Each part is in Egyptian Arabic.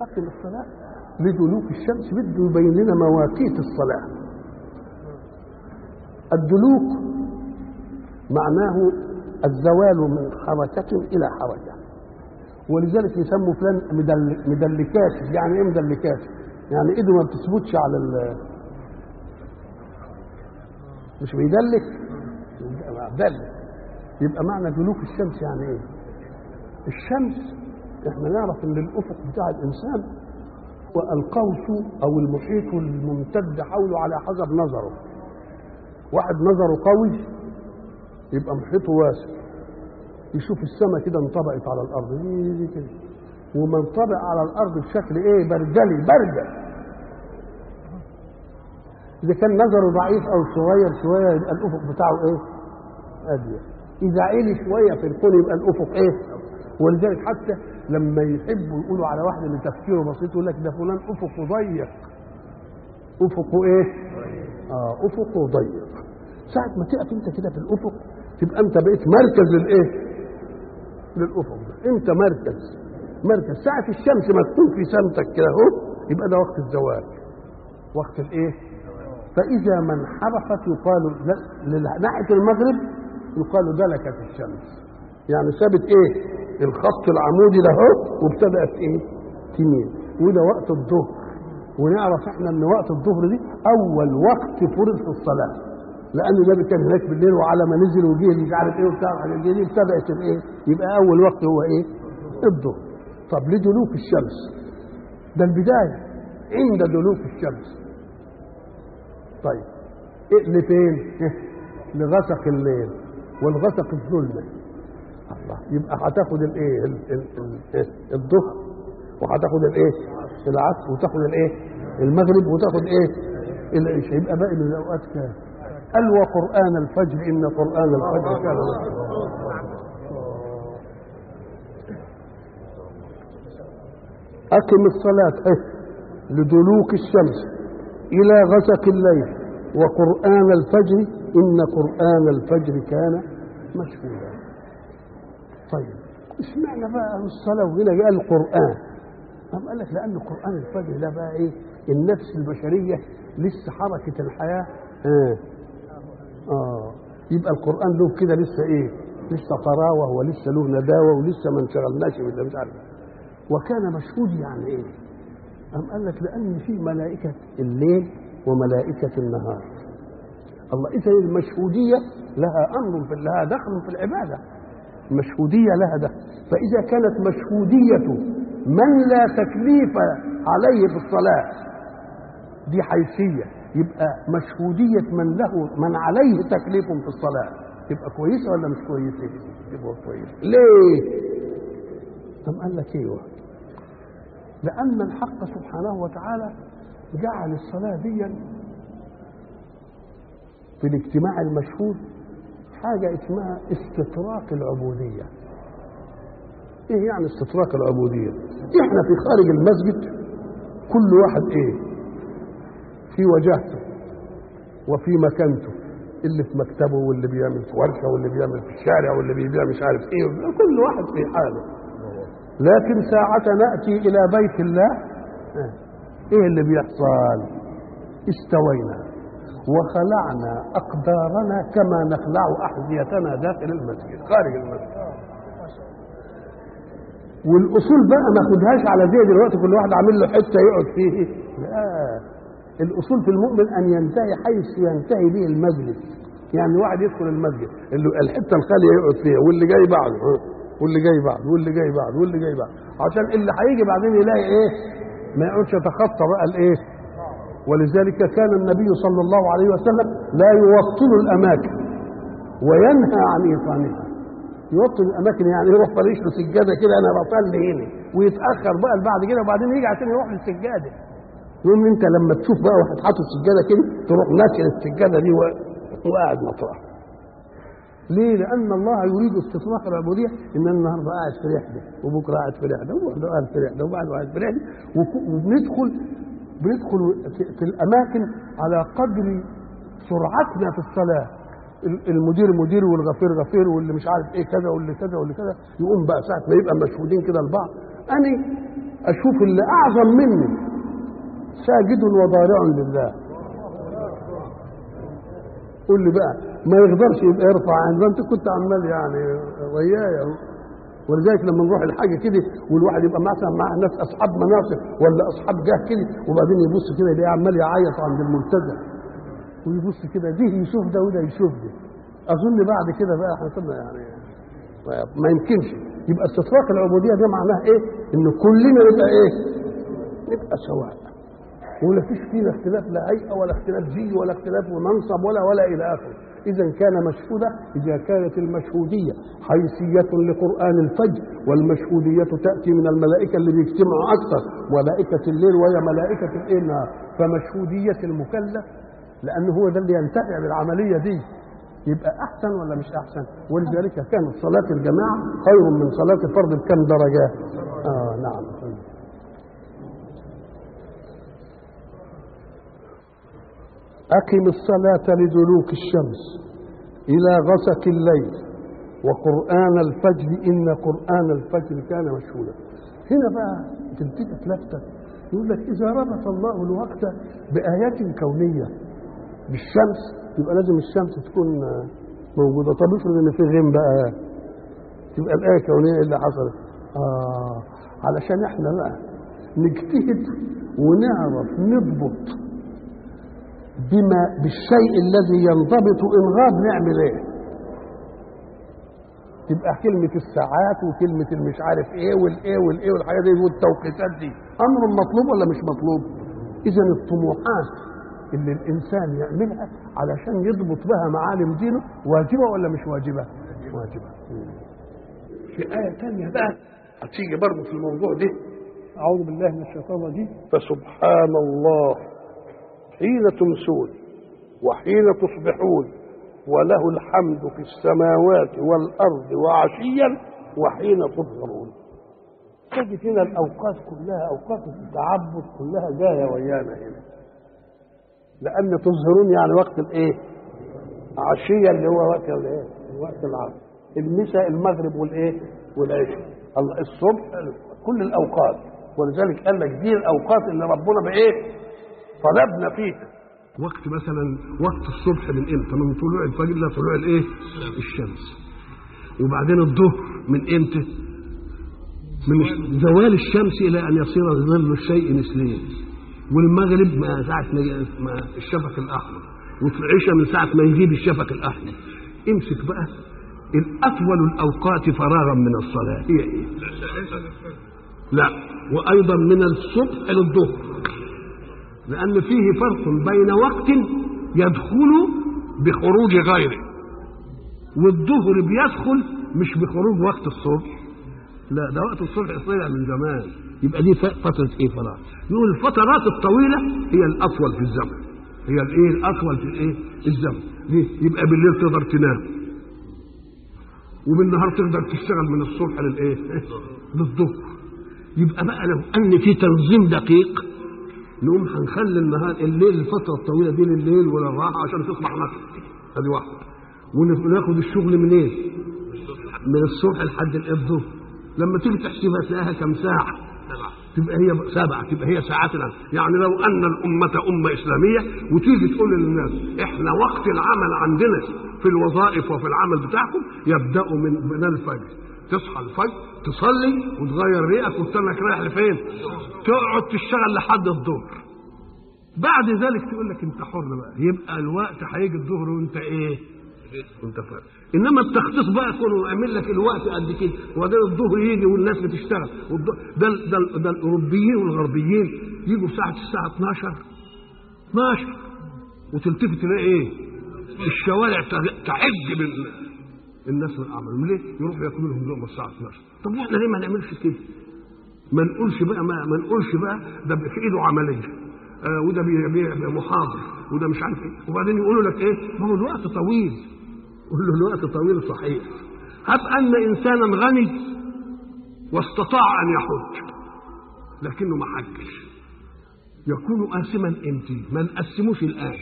أقم الصلاة لدلوك الشمس بده يبين لنا مواقيت الصلاة الدلوك معناه الزوال من حركة إلى حركة ولذلك يسموا فلان مدل مدلكات يعني ايه مدلكات؟ يعني ايده ما بتثبتش على ال مش بيدلك دلك يبقى معنى دلوك الشمس يعني ايه؟ الشمس احنا نعرف ان الافق بتاع الانسان هو القوس او المحيط الممتد حوله على حسب نظره واحد نظره قوي يبقى محيطه واسع يشوف السماء كده انطبقت على الارض دي كده ومنطبق على الارض بشكل ايه برجلي برجل اذا كان نظره ضعيف او صغير شويه يبقى الافق بتاعه ايه اضيق اذا عالي شويه في الكون يبقى الافق ايه ولذلك حتى لما يحبوا يقولوا على واحد اللي تفكيره بسيط يقول لك ده فلان افقه ضيق افقه ايه اه افقه ضيق ساعه ما تقف انت كده في الافق تبقى انت بقيت مركز للايه للافق ده انت مركز مركز ساعه الشمس ما تكون في سمتك كده اهو يبقى ده وقت الزوال وقت الايه فاذا ما انحرفت يقال ناحيه المغرب يقال دلكت الشمس يعني سابت ايه الخط العمودي ده اهو وابتدات ايه تميل وده وقت الظهر ونعرف احنا ان وقت الظهر دي اول وقت فرض في الصلاه لان النبي كان هناك بالليل وعلى ما نزل وجه مش عارف ايه وبتاع الحاجات دي ابتدات الايه يبقى اول وقت هو ايه الظهر طب لدلوك الشمس ده البدايه عند دلوك الشمس طيب إيه لفين لغسق الليل والغسق الظلمه الله يبقى هتاخد الايه الظهر وهتاخد الايه العصر وتاخد الايه المغرب وتاخد ايه العشاء يبقى باقي من الاوقات كام قال وقران الفجر ان قران الفجر كان اقم الصلاه ايه لدلوك الشمس الى غسق الليل وقران الفجر ان قران الفجر كان مشهودا طيب اشمعنى بقى الصلاة وهنا قال القرآن قام قال لك لأن قرآن الفجر ده بقى إيه النفس البشرية لسه حركة الحياة آه. آه يبقى القرآن له كده لسه إيه لسه طراوة ولسه له نداوة ولسه ما انشغلناش بالله مش عارف وكان مشهود يعني إيه قام قال لك لأن في ملائكة الليل وملائكة النهار الله إذا المشهودية لها أمر في لها دخل في العبادة مشهودية لها ده فإذا كانت مشهودية من لا تكليف عليه في الصلاة دي حيثية يبقى مشهودية من له من عليه تكليف في الصلاة تبقى كويسة ولا مش كويسة؟ تبقى كويسة ليه؟ طب قال لك ايوه لأن الحق سبحانه وتعالى جعل الصلاة دي في الاجتماع المشهود حاجة اسمها استطراق العبودية ايه يعني استطراق العبودية احنا في خارج المسجد كل واحد ايه في وجهته وفي مكانته اللي في مكتبه واللي بيعمل في ورشه واللي بيعمل في الشارع واللي بيبيع مش عارف ايه كل واحد في حاله لكن ساعة نأتي إلى بيت الله ايه اللي بيحصل استوينا وخلعنا أقدارنا كما نخلع أحذيتنا داخل المسجد خارج المسجد والأصول بقى ما خدهاش على زي دلوقتي كل واحد عامل له حتة يقعد فيه لا الأصول في المؤمن أن ينتهي حيث ينتهي به المجلس يعني واحد يدخل المسجد اللي الحتة الخالية يقعد فيها واللي جاي بعده واللي جاي بعده واللي جاي بعده واللي جاي بعده عشان اللي هيجي بعدين يلاقي ايه ما يقعدش يتخطى بقى الايه ولذلك كان النبي صلى الله عليه وسلم لا يوطن الاماكن وينهى عن ايقانها يوطن الاماكن يعني يروح فريش له سجاده كده انا بصلي هنا ويتاخر بقى بعد كده وبعدين يجي عشان يروح للسجاده يقوم انت لما تشوف بقى واحد حاطط سجاده كده تروح ناشر السجاده دي وقاعد مطرح ليه؟ لأن الله يريد استطلاق العبودية إن النهارده قاعد في رحلة وبكرة قاعد في رحلة وبعده قاعد في رحلة وبعده قاعد في رحلة وبندخل بندخل في الاماكن على قدر سرعتنا في الصلاه المدير مدير والغفير غفير واللي مش عارف ايه كذا واللي كذا واللي كذا يقوم بقى ساعه ما يبقى مشهودين كده لبعض اني اشوف اللي اعظم مني ساجد وضارع لله قول لي بقى ما يقدرش يبقى يرفع عين ده انت كنت عمال يعني ويايا اهو. ولذلك لما نروح الحاجه كده والواحد يبقى مثلا مع ناس اصحاب مناصب ولا اصحاب جاه كده وبعدين يبص كده يلاقيه عمال يعيط عند الملتزم ويبص كده ده يشوف ده وده يشوف ده اظن بعد كده بقى احنا كنا يعني ما يمكنش يبقى استطراق العبوديه ده معناه ايه؟ ان كلنا نبقى ايه؟ نبقى سواء ولا فيش فينا اختلاف لا هيئه ولا اختلاف زي ولا اختلاف منصب ولا ولا الى اخره اذا كان مشهودا اذا كانت المشهوديه حيثيه لقران الفجر والمشهوديه تاتي من الملائكه اللي بيجتمعوا اكثر ملائكه الليل وهي ملائكه الايه النهار فمشهوديه المكلف لانه هو ده اللي ينتفع بالعمليه دي يبقى احسن ولا مش احسن ولذلك كانت صلاه الجماعه خير من صلاه الفرد بكم درجه اه نعم أقم الصلاة لدلوك الشمس إلى غسق الليل وقرآن الفجر إن قرآن الفجر كان مشهودا هنا بقى تلتفت لفتة يقول لك إذا ربط الله الوقت بآيات كونية بالشمس يبقى لازم الشمس تكون موجودة طب افرض إن في غيم بقى تبقى الآية كونية اللي حصلت آه علشان احنا بقى نجتهد ونعرف نضبط بما بالشيء الذي ينضبط ان غاب نعمل ايه تبقى كلمة الساعات وكلمة المش عارف ايه والايه والايه والحاجات دي والتوقيتات دي امر مطلوب ولا مش مطلوب؟ اذا الطموحات اللي الانسان يعملها علشان يضبط بها معالم دينه واجبة ولا مش واجبة؟ واجبة. في آية تانية بقى هتيجي برضه في الموضوع ده أعوذ بالله من الشيطان الرجيم فسبحان الله حين تمسون وحين تصبحون وله الحمد في السماوات والأرض وعشيا وحين تظهرون تجد هنا الأوقات كلها أوقات التعبد كلها جاية ويانا هنا لأن تظهرون يعني وقت الإيه؟ عشيا اللي هو وقت الإيه؟ وقت العصر المساء المغرب والإيه؟ والعشاء الله الصبح كل الأوقات ولذلك قال لك دي الأوقات اللي ربنا بإيه؟ طلبنا فيها وقت مثلا وقت الصبح من امتى من طلوع الفجر الى طلوع الايه الشمس وبعدين الظهر من امتى من زوال الشمس الى ان يصير ظل الشيء مثلين والمغرب ما ساعة ما الشفق الأحمر وفي العشاء من ساعة ما يغيب الشفق الأحمر امسك بقى الأطول الأوقات فراغا من الصلاة هي إيه؟ لا وأيضا من الصبح للظهر لأن فيه فرق بين وقت يدخل بخروج غيره والظهر بيدخل مش بخروج وقت الصبح لا ده وقت الصبح طلع من زمان يبقى دي فترة ايه فراغ يقول الفترات الطويلة هي الأطول في الزمن هي الايه الأطول في الايه الزمن ليه يبقى بالليل تقدر تنام وبالنهار تقدر تشتغل من الصبح للايه للظهر يبقى بقى لو ان في تنظيم دقيق نقوم هنخلي النهار الليل الفتره الطويله دي لليل وللراحه عشان تصبح نفسك ادي واحده وناخد الشغل منين؟ إيه؟ من الصبح لحد الظهر لما تيجي تحسبها تلاقيها كم ساعه تبقى هي سبعة تبقى هي ساعات الآن يعني لو أن الأمة أمة إسلامية وتيجي تقول للناس إحنا وقت العمل عندنا في الوظائف وفي العمل بتاعكم يبدأ من من الفجر تصحى الفجر تصلي وتغير ريقك وتستنك رايح لفين؟ تقعد تشتغل لحد الظهر. بعد ذلك تقول لك انت حر بقى يبقى الوقت هيجي الظهر وانت ايه؟ وانت فاهم انما التخصيص بقى يكون يعمل لك الوقت قد كده وبعدين الظهر يجي والناس بتشتغل ده ده ده الاوروبيين والغربيين يجوا ساعه الساعه 12 12 وتلتفت تلاقي ايه؟ الشوارع تعد من الناس من الاعمال ليه؟ يروحوا ياكلوا لهم لقمه الساعه 12 طب احنا ليه ما نعملش كده؟ ما نقولش بقى ما, ما نقولش بقى ده في ايده عمليه آه وده محاضر وده مش عارف ايه وبعدين يقولوا لك ايه؟ ما هو الوقت طويل قول له الوقت طويل صحيح هب ان انسانا غني واستطاع ان يحج لكنه ما حجش يكون آثما امتى؟ ما نقسموش الآن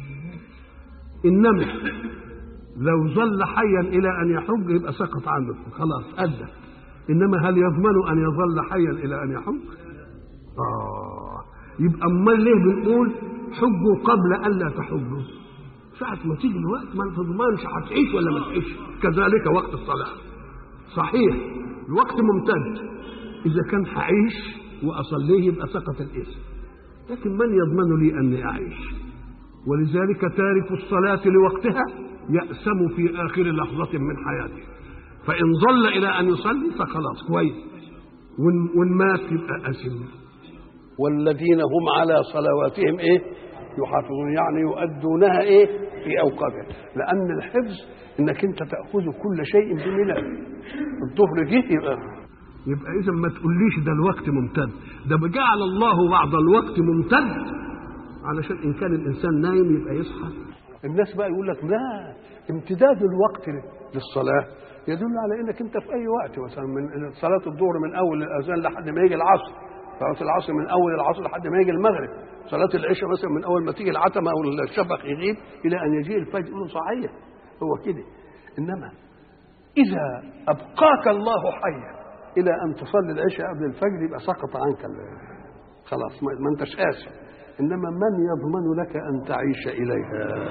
إنما لو ظل حيا الى ان يحج يبقى سقط عنه خلاص ادى انما هل يضمن ان يظل حيا الى ان يحج يبقى امال ليه بنقول حجوا قبل الا تحجوا ساعة ما تيجي الوقت ما تضمنش هتعيش ولا ما تعيش كذلك وقت الصلاة صحيح الوقت ممتد إذا كان هعيش وأصليه يبقى سقط الإثم لكن من يضمن لي أني أعيش ولذلك تارك الصلاة لوقتها يأسم في آخر لحظة من حياته فإن ظل إلى أن يصلي فخلاص كويس وإن مات يبقى أسم والذين هم على صلواتهم إيه يحافظون يعني يؤدونها إيه في أوقاتها لأن الحفظ إنك أنت تأخذ كل شيء بملل الظهر جه يبقى يبقى إذا ما تقوليش ده الوقت ممتد ده جعل الله بعض الوقت ممتد علشان إن كان الإنسان نايم يبقى يصحى الناس بقى يقول لك لا امتداد الوقت للصلاة يدل على انك انت في اي وقت مثلا من صلاة الظهر من اول الاذان لحد ما يجي العصر صلاة العصر من اول العصر لحد ما يجي المغرب صلاة العشاء مثلا من اول ما تيجي العتمة او الشفق يغيب الى ان يجيء الفجر يقول صحيح هو كده انما اذا ابقاك الله حيا الى ان تصلي العشاء قبل الفجر يبقى سقط عنك خلاص ما انتش اسف انما من يضمن لك ان تعيش اليها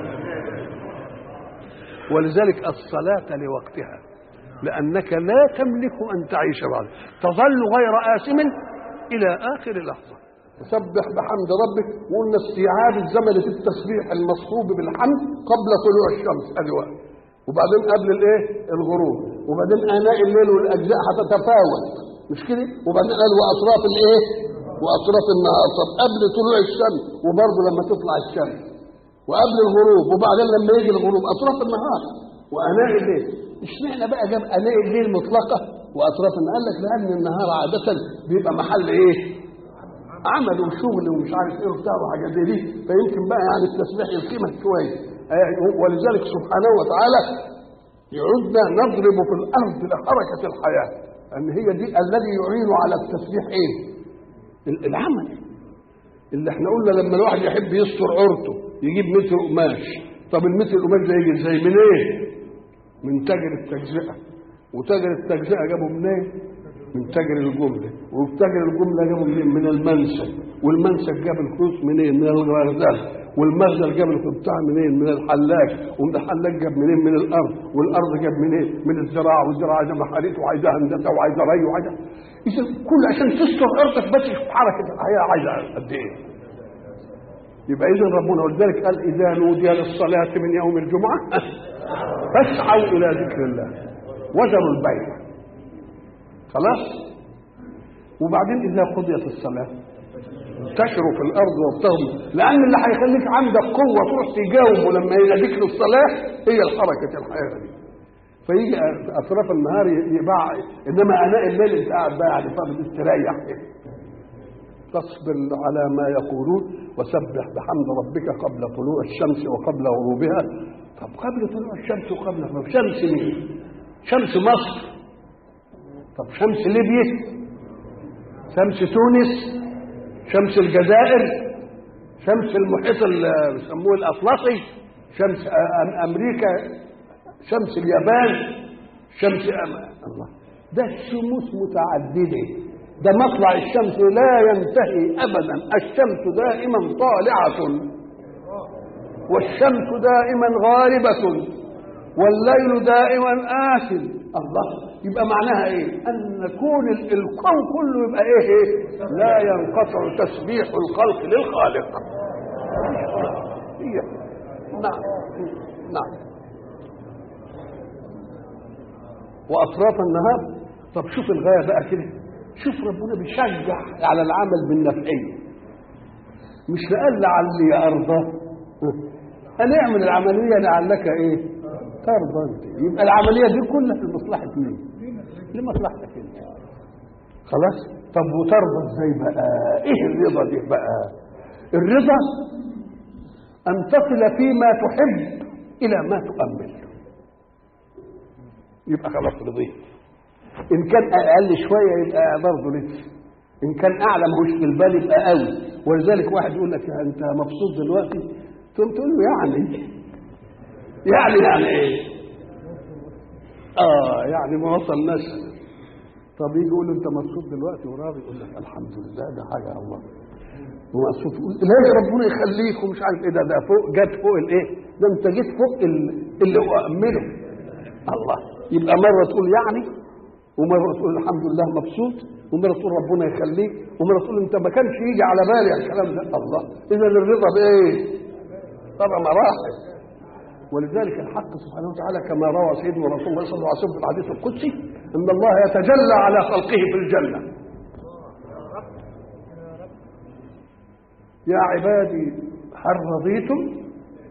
ولذلك الصلاه لوقتها لانك لا تملك ان تعيش بعد تظل غير آثم الى اخر لحظه سبح بحمد ربك وقلنا استيعاب الزمن في التسبيح المصحوب بالحمد قبل طلوع الشمس ادي وقت وبعدين قبل الايه الغروب وبعدين اناء الليل والاجزاء هتتفاوت مش كده وبعدين قال واطراف الايه واطراف النهار طب قبل طلوع الشمس وبرضه لما تطلع الشمس وقبل الغروب وبعدين لما يجي الغروب اطراف النهار واناء الليل اشمعنى بقى جاب اناء الليل مطلقه واطراف النهار قال لك لان النهار عاده بيبقى محل ايه عمل وشغل ومش عارف ايه وبتاع وحاجات زي دي فيمكن بقى يعني التسبيح يلقيمك شويه ولذلك سبحانه وتعالى يعدنا نضرب في الارض لحركه الحياه ان هي دي الذي يعين على التسبيح ايه العمل اللي احنا قلنا لما الواحد يحب يستر عورته يجيب متر قماش طب المتر القماش ده يجي ازاي من ايه من تاجر التجزئه وتاجر التجزئه جابه منين من تاجر الجمله وتاجر الجمله جابه منين من المنسك والمنسك جاب الفلوس منين من الغزال والمغزل جاب البتاع منين من الحلاج ومن الحلاج جاب منين من الارض والارض جاب منين من الزراعه والزراعه عايزه محاريت وعايزه هندسه وعايزه ري وعايزه اذا كل عشان تستر ارضك بس في حركه الحياه عايزه قد ايه يبقى اذا ربنا ولذلك قال اذا نودي للصلاه من يوم الجمعه فاسعوا الى ذكر الله وذروا البيع خلاص وبعدين اذا قضيت الصلاه انتشروا في الارض وابتغوا لان اللي هيخليك عندك قوه تروح تجاوبه لما يناديك للصلاه هي الحركه الحياه دي فيجي اطراف النهار يباع انما اناء الليل انت قاعد بقى يعني فاضي تستريح تصبر على ما يقولون وسبح بحمد ربك قبل طلوع الشمس وقبل غروبها طب قبل طلوع الشمس وقبل غروبها شمس مين؟ شمس مصر طب شمس ليبيا شمس تونس شمس الجزائر شمس المحيط اللي بيسموه الاطلسي شمس امريكا شمس اليابان شمس أم... الله ده الشموس متعدده ده مطلع الشمس لا ينتهي ابدا الشمس دائما طالعه والشمس دائما غاربه والليل دائما آكل الله يبقى معناها ايه ان كون الكون كله يبقى ايه, إيه؟ لا ينقطع تسبيح الخلق للخالق هي نعم نعم واطراف النهار طب شوف الغايه بقى كده شوف ربنا بيشجع على العمل بالنفعيه مش لقال لعلي ارضى هنعمل العمليه لعلك ايه ترضى انت يبقى العمليه دي كلها لمصلحه مين لمصلحتك انت خلاص طب وترضى ازاي بقى ايه الرضا دي بقى الرضا ان تصل فيما تحب الى ما تؤمل يبقى خلاص رضيت ان كان اقل شويه يبقى برضه لسه ان كان اعلى ماهوش في البال يبقى قوي ولذلك واحد يقول لك انت مبسوط دلوقتي تقوم تقول له يعني يعني يعني ايه اه يعني ما وصلناش طب يجي يقول له انت مبسوط دلوقتي وراضي يقول لك الحمد لله ده حاجه الله ومقصود تقول ليه ربنا يخليك ومش عارف ايه ده ده فوق جت فوق الايه ده انت جيت فوق ال- اللي اؤمنه الله يبقى مره تقول يعني ومره تقول الحمد لله مبسوط ومره تقول ربنا يخليك ومره تقول انت ما كانش يجي على بالي الكلام ده الله اذا الرضا بايه طبعا مراحل ولذلك الحق سبحانه وتعالى كما روى سيدنا رسول الله صلى الله عليه وسلم في الحديث القدسي ان الله يتجلى على خلقه في الجنه يا عبادي هل رضيتم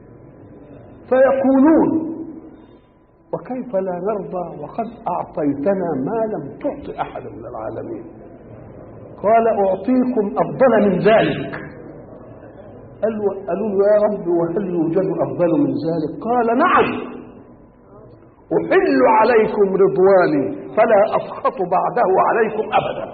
فيقولون وكيف لا نرضى وقد اعطيتنا ما لم تعط احدا من العالمين قال اعطيكم افضل من ذلك قالوا قالوا له يا رب وهل يوجد افضل من ذلك قال نعم احل عليكم رضواني فلا اسخط بعده عليكم ابدا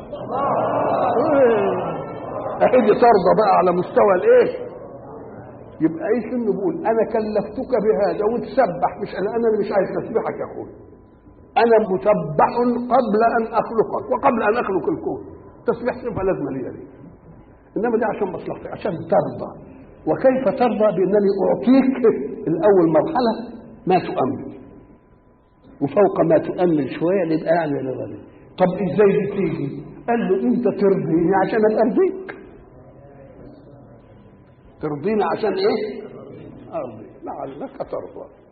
اهدي ترضى بقى على مستوى الايه يبقى ايه انه بيقول انا كلفتك بهذا وتسبح مش انا انا اللي مش عايز تسبحك يا اخوي انا مسبح قبل ان اخلقك وقبل ان اخلق الكون تسبيح صفه لازمه لي دي انما دي عشان مصلحتي عشان ترضى وكيف ترضى بانني اعطيك الاول مرحله ما تؤمن وفوق ما تؤمن شويه نبقى يعني لغني طب ازاي دي تيجي؟ قال له انت ترضيني عشان ابقى ارضيك ترضيني عشان ايه؟ ارضي لعلك ترضى